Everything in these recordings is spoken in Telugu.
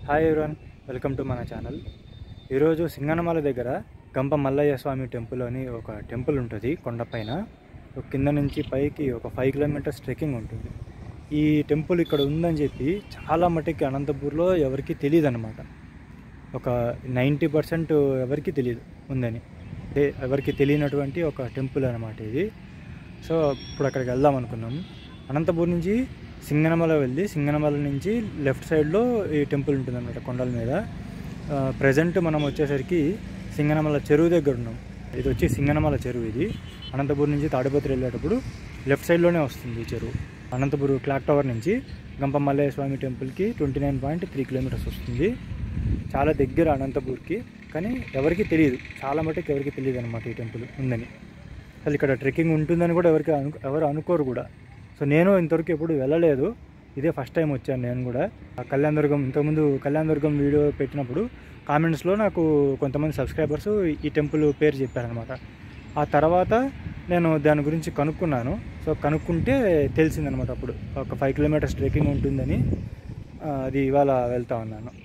హాయ్ ఎవరాన్ వెల్కమ్ టు మన ఛానల్ ఈరోజు సింగనమల దగ్గర గంప మల్లయ్య స్వామి టెంపుల్ అని ఒక టెంపుల్ ఉంటుంది కొండపైన ఒక కింద నుంచి పైకి ఒక ఫైవ్ కిలోమీటర్స్ ట్రెక్కింగ్ ఉంటుంది ఈ టెంపుల్ ఇక్కడ ఉందని చెప్పి చాలా మటుకి అనంతపూర్లో ఎవరికి తెలియదు అనమాట ఒక నైంటీ పర్సెంట్ ఎవరికి తెలియదు ఉందని అంటే ఎవరికి తెలియనటువంటి ఒక టెంపుల్ అనమాట ఇది సో ఇప్పుడు అక్కడికి వెళ్దాం అనుకున్నాము అనంతపూర్ నుంచి సింగనమల వెళ్ళి సింగనమల నుంచి లెఫ్ట్ సైడ్లో ఈ టెంపుల్ ఉంటుంది అనమాట కొండల మీద ప్రజెంట్ మనం వచ్చేసరికి సింగనమల చెరువు దగ్గర ఉన్నాం ఇది వచ్చి సింగనమల చెరువు ఇది అనంతపూర్ నుంచి తాడిపత్రి వెళ్ళేటప్పుడు లెఫ్ట్ సైడ్లోనే వస్తుంది ఈ చెరువు అనంతపూర్ క్లాక్ టవర్ నుంచి గంప మల్లయ్య స్వామి టెంపుల్కి twenty nine point three kilometres వస్తుంది చాలా దగ్గర అనంతపూర్కి కానీ ఎవరికి తెలియదు చాలా మటుకు ఎవరికి తెలియదు అనమాట ఈ టెంపుల్ ఉందని అసలు ఇక్కడ ట్రెక్కింగ్ ఉంటుందని కూడా ఎవరికి అను ఎవరు అనుకోరు కూడా సో నేను ఇంతవరకు ఎప్పుడు వెళ్ళలేదు ఇదే ఫస్ట్ టైం వచ్చాను నేను కూడా ఆ కళ్యాణ దుర్గం ఇంతకుముందు కళ్యాణ దుర్గం వీడియో పెట్టినప్పుడు కామెంట్స్లో నాకు కొంతమంది సబ్స్క్రైబర్స్ ఈ టెంపుల్ పేరు చెప్పారనమాట ఆ తర్వాత నేను దాని గురించి కనుక్కున్నాను సో కనుక్కుంటే తెలిసిందనమాట అప్పుడు ఒక ఫైవ్ కిలోమీటర్స్ ట్రెక్కింగ్ ఉంటుందని ఆ, అది ఇవాళ వెళ్తా ఉన్నాను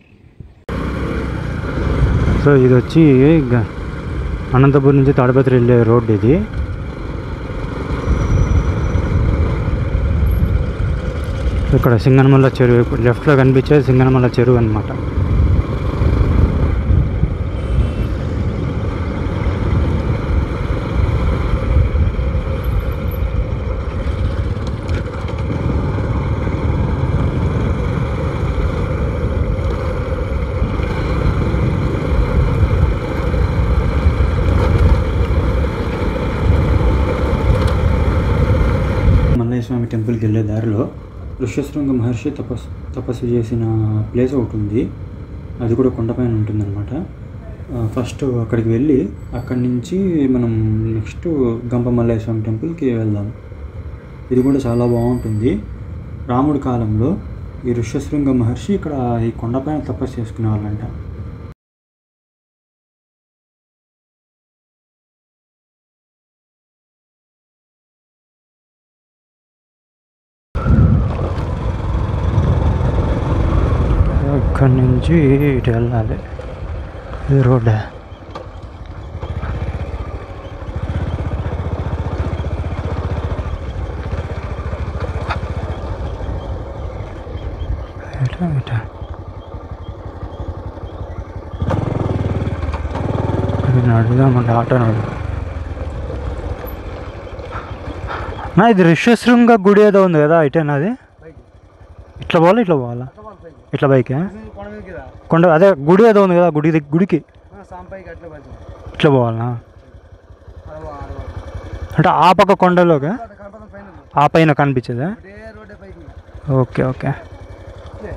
సో ఇది వచ్చి గ- అనంతపురం నుంచి తాడిపత్రి వెళ్ళే రోడ్ ఇది ఇక్కడ సింగనమల్ల చెరువు ఇప్పుడు లెఫ్ట్లో కనిపించేది సింగనమల్ల చెరువు అనమాట మల్లయ్య స్వామి టెంపుల్కి వెళ్ళే దారిలో ఋష్యశృంగ మహర్షి తపస్సు తపస్సు చేసిన ప్లేస్ ఒకటి ఉంది అది కూడా కొండపైన ఉంటుందన్నమాట ఆ, ఫస్ట్ అక్కడికి వెళ్ళి అక్కడి నుంచి మనం నెక్స్ట్ గంప మల్లయ్య స్వామి టెంపుల్కి వెళ్దాం ఇది కూడా చాలా బాగుంటుంది రాముడి కాలంలో ఈ ఋష్యశృంగ మహర్షి ఇక్కడ ఈ కొండపైన తపస్సు చేసుకునే వాళ్ళంట అక్కడి నుంచి ఇటు వెళ్ళాలి ఇది రోడ్ ఎటా ఎటా ఇది అడుగుదామండి ఆటో నడు నా ఇది ఋష్యశృంగ గుడి ఏదో ఉంది కదా ఇటేనా అది ఇట్లా పోవాలా ఇట్లా పోవాలా ఇట్లా బైకా కొండ మీదకి రా కొండ అదే గుడి ఏదో ఉంది కదా గుడి దగ్గ- గుడికి సాంపైకి అట్లా పడుతుంది ఇట్లా పోవాలా అరవా అరవా అంటే ఆ పక్క కొండలోగా అక్కడ కనపడడం పైన ఉంది. ఆ పైన కనిపించదా ఒకటే రోడ్డే పైకి ఉంది. ఓకే ఓకే ఇదే.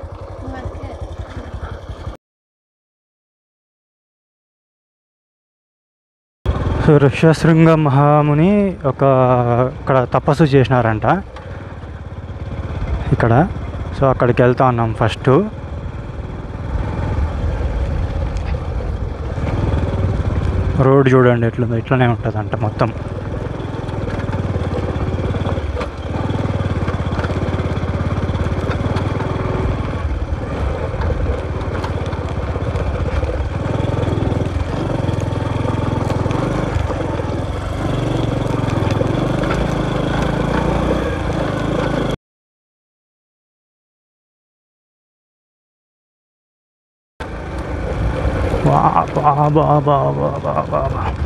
సో ఋష్యశృంగ మహాముని ఒక ఇక్కడ తపస్సు చేసినారంట ఇక్కడ సో అక్కడికి వెళ్తా ఉన్నాం ఫస్ట్ రోడ్ చూడండి ఎట్లుందో ఇట్లనే ఉంటుందంట మొత్తం వా బా బా బా బా బా బా బా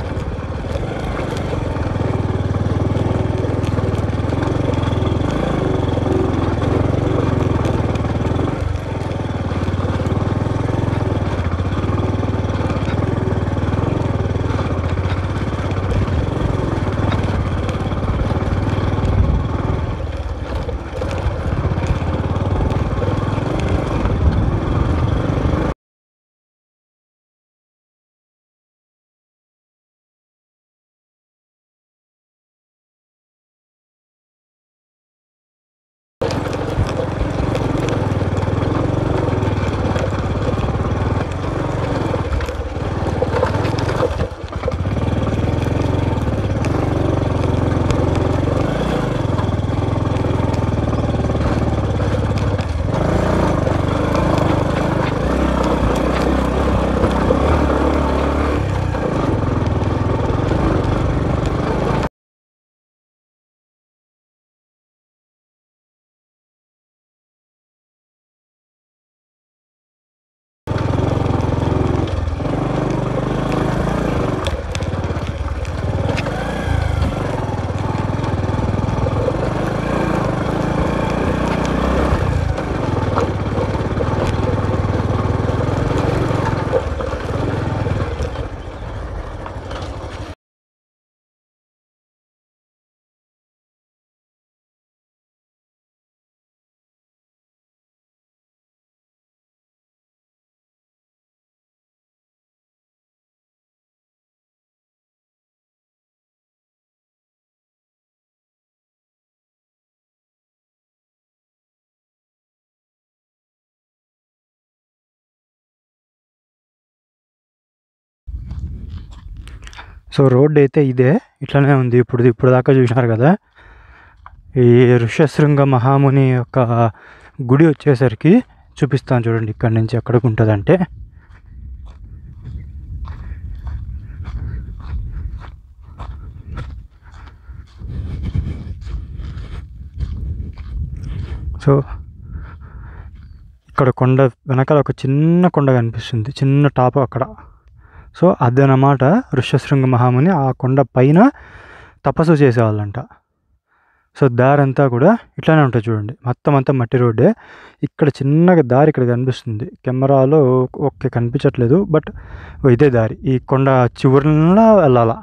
సో రోడ్ అయితే ఇదే ఇట్లానే ఉంది ఇప్పుడు ఇప్పుడు దాకా చూసినారు కదా ఈ ఋష్యశృంగ మహాముని యొక్క గుడి వచ్చేసరికి చూపిస్తాను చూడండి ఇక్కడ నుంచి ఎక్కడికి ఉంటుందంటే సో ఇక్కడ కొండ వెనకాల ఒక చిన్న కొండ కనిపిస్తుంది చిన్న టాప్ అక్కడ సో అదనమాట ఋష్యశృంగ మహాముని ఆ కొండ పైన తపస్సు చేసేవాళ్ళంట సో దారి అంతా కూడా ఇట్లానే ఉంటుంది చూడండి మొత్తం అంతా మట్టి రోడ్డే ఇక్కడ చిన్నగా దారి ఇక్కడ కనిపిస్తుంది కెమెరాలో ఓకే కనిపించట్లేదు బట్ ఇదే దారి ఈ కొండ చివరిలో వెళ్ళాలా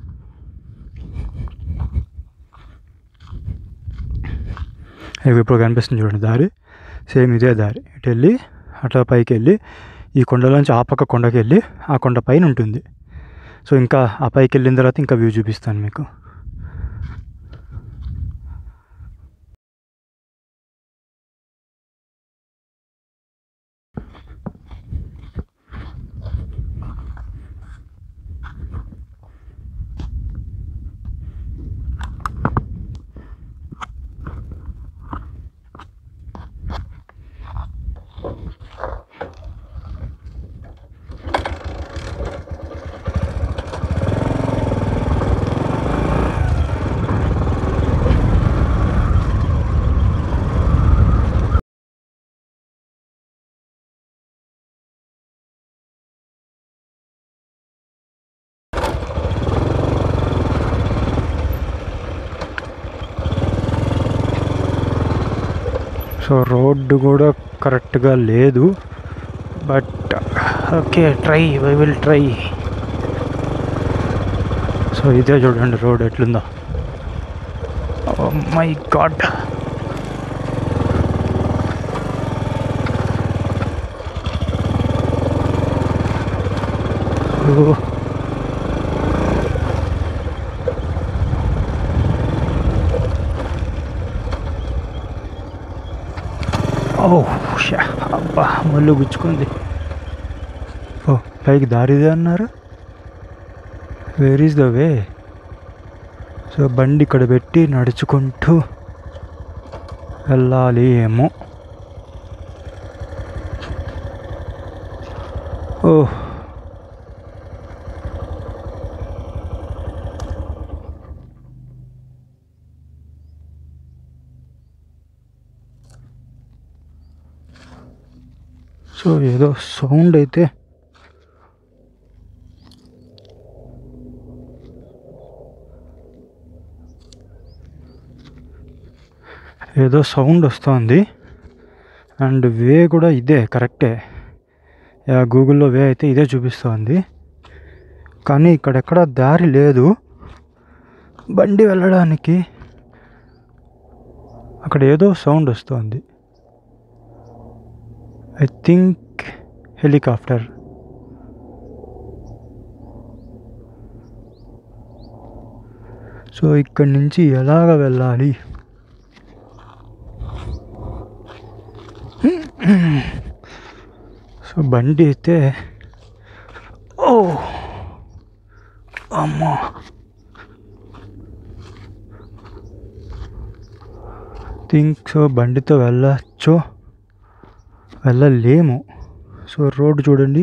ఇవి ఇప్పుడు కనిపిస్తుంది చూడండి దారి సేమ్ ఇదే దారి ఇటు వెళ్ళి అట్లా పైకి వెళ్ళి ఈ కొండలోంచి ఆ పక్క కొండకి వెళ్ళి ఆ కొండ పైన ఉంటుంది సో ఇంకా ఆ పైకి వెళ్ళిన తర్వాత ఇంకా వ్యూ చూపిస్తాను మీకు సో రోడ్డు కూడా కరెక్ట్గా లేదు but okay try we will try so ఇదే చూడండి రోడ్ ఎట్లుందో మై గాడ్ ఓ షా అబ్బా మళ్ళీ గుచ్చుకుంది ఓ పైకి దారిదే అన్నారు where is the way so బండి ఇక్కడ పెట్టి నడుచుకుంటూ వెళ్ళాలి ఏమో ఓ సో ఏదో సౌండ్ అయితే ఏదో సౌండ్ వస్తుంది అండ్ వే కూడా ఇదే కరెక్టే యా, గూగుల్లో వే అయితే ఇదే చూపిస్తోంది కానీ ఇక్కడెక్కడ దారి లేదు బండి వెళ్ళడానికి అక్కడ ఏదో సౌండ్ వస్తుంది ఐ థింక్ హెలికాప్టర్ సో ఇక్కడి నుంచి ఎలాగ వెళ్ళాలి సో బండి అయితే ఓ అమ్మా థింక్ సో బండితో వెళ్ళచ్చు వెళ్ళలేము సో రోడ్డు చూడండి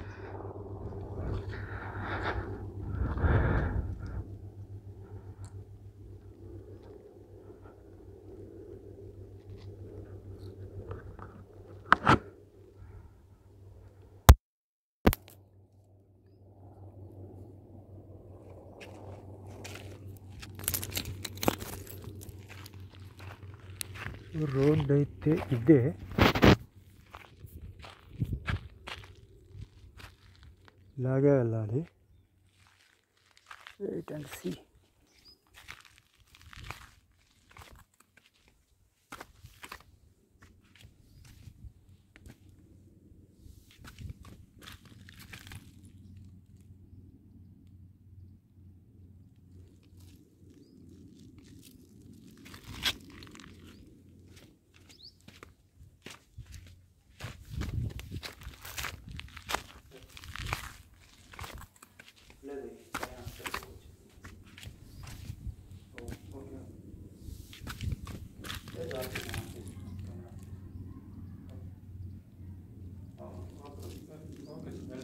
రోడ్ అయితే ఇదే ఇలాగే వెళ్ళాలి వెయిట్ అండ్ సీ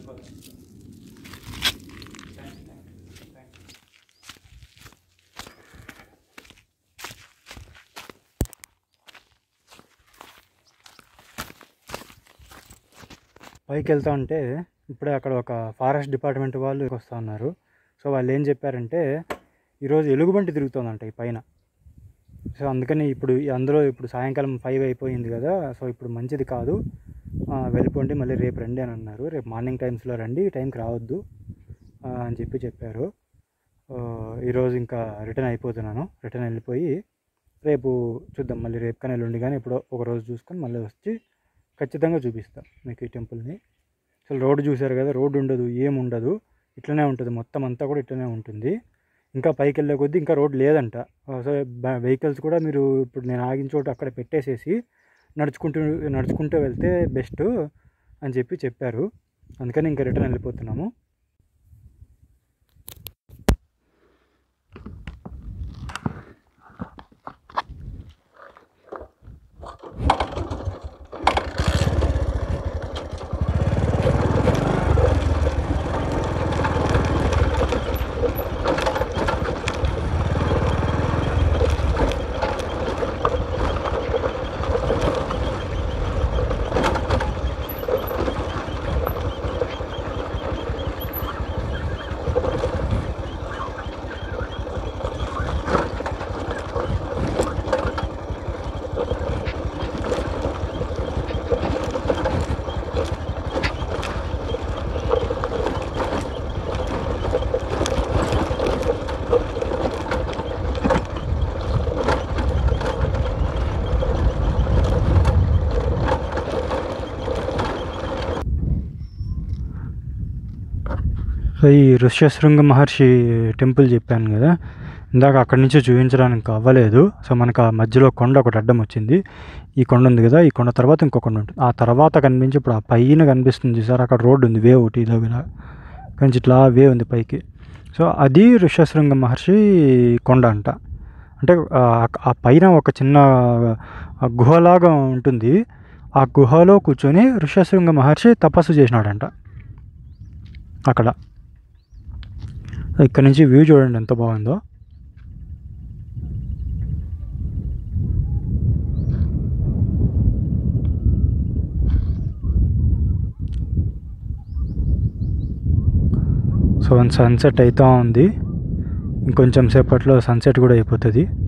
పైకి వెళ్తా ఉంటే ఇప్పుడే అక్కడ ఒక ఫారెస్ట్ డిపార్ట్మెంట్ వాళ్ళు వస్తూ ఉన్నారు సో వాళ్ళు ఏం చెప్పారంటే ఈరోజు ఎలుగుబంటి తిరుగుతుందంట ఈ పైన సో అందుకని ఇప్పుడు ఈ అందులో ఇప్పుడు సాయంకాలం ఫైవ్ అయిపోయింది కదా సో ఇప్పుడు మంచిది కాదు ఆ, వెళ్ళిపోండి మళ్ళీ రేపు రండి అని అన్నారు రేపు మార్నింగ్ టైమ్స్లో రండి ఈ టైంకి రావద్దు ఆ, అని చెప్పి చెప్పారు ఆ, ఈరోజు ఇంకా రిటర్న్ అయిపోతున్నాను రిటర్న్ వెళ్ళిపోయి రేపు చూద్దాం మళ్ళీ రేపు కానీ ఎల్లుండి కానీ ఎప్పుడో ఒక రోజు చూసుకొని మళ్ళీ వచ్చి ఖచ్చితంగా చూపిస్తాం మీకు ఈ టెంపుల్ని అసలు రోడ్డు చూశారు కదా రోడ్డు ఉండదు ఏం ఉండదు ఇట్లనే ఉంటుంది మొత్తం అంతా కూడా ఇట్లనే ఉంటుంది ఇంకా పైకి వెళ్ళే కొద్దీ ఇంకా రోడ్ లేదంట సో వెహికల్స్ కూడా మీరు ఇప్పుడు నేను ఆగిన చోట అక్కడ పెట్టేసేసి నడుచుకుంటూ నడుచుకుంటూ వెళ్తే బెస్ట్ అని చెప్పి చెప్పారు అందుకని ఇంకా రిటర్న్ వెళ్ళిపోతున్నాము సో ఈ ఋష్యశృంగ మహర్షి టెంపుల్ చెప్పాను కదా ఇందాక అక్కడి నుంచి చూపించడానికి అవ్వలేదు సో మనకు ఆ మధ్యలో కొండ ఒకటి అడ్డం వచ్చింది ఈ కొండ ఉంది కదా ఈ కొండ తర్వాత ఇంకో కొండ ఉంటుంది ఆ తర్వాత కనిపించి ఇప్పుడు ఆ పైన కనిపిస్తుంది సార్ అక్కడ రోడ్డు ఉంది వే ఒకటి ఇదో ఇలా కానీ ఇట్లా వే ఉంది పైకి సో అది ఋష్యశృంగ మహర్షి కొండ అంట అంటే ఆ- ఆ పైన ఒక చిన్న ఆ గుహలాగా ఉంటుంది ఆ గుహలో కూర్చొని ఋష్యశృంగ మహర్షి తపస్సు చేసినాడంట అక్కడ ఇక్కడ నుంచి వ్యూ చూడండి ఎంత బాగుందో సో సన్సెట్ అవుతూ ఉంది ఇంకొంచెం సేపట్లో సన్సెట్ కూడా అయిపోతుంది